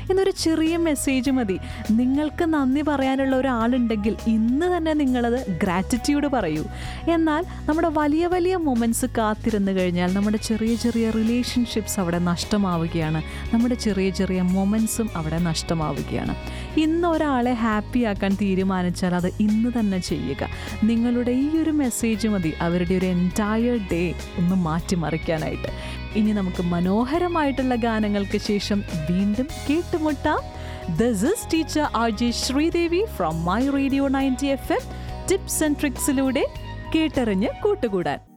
എന്നൊരു ചെറിയ മെസ്സേജ് മതി നിങ്ങൾക്ക് നന്ദി പറയാനുള്ള ഒരാളുണ്ടെങ്കിൽ ഇന്ന് തന്നെ നിങ്ങളത് ഗ്രാറ്റിറ്റ്യൂഡ് പറയൂ എന്നാൽ നമ്മുടെ വലിയ വലിയ മൊമെൻറ്റ്സ് കാത്തിരുന്ന് കഴിഞ്ഞാൽ നമ്മുടെ ചെറിയ ചെറിയ റിലേഷൻഷിപ്സ് അവിടെ നഷ്ടമാവുകയാണ് നമ്മുടെ ചെറിയ ചെറിയ മൊമെൻറ്റ്സും അവിടെ നഷ്ടമാവുകയാണ് ഇന്ന് ഒരാളെ ഹാപ്പി ആക്കാൻ തീരുമാനിച്ചാൽ അത് ഇന്ന് തന്നെ ചെയ്യുക നിങ്ങളുടെ ഈ ഒരു മെസ്സേജ് മതി അവരുടെ ഒരു എൻറ്റയർ ഡേ ഒന്ന് മാറ്റിമറിക്കാനായിട്ട് ഇനി നമുക്ക് മനോഹരമായിട്ടുള്ള ഗാനങ്ങൾക്ക് ശേഷം വീണ്ടും കേട്ടുമുട്ടാം this is teacher R J Sreedevi from my radio ninety F M tips and ട്രിക്സിലൂടെ കേട്ടറിഞ്ഞ് കൂട്ടുകൂടാൻ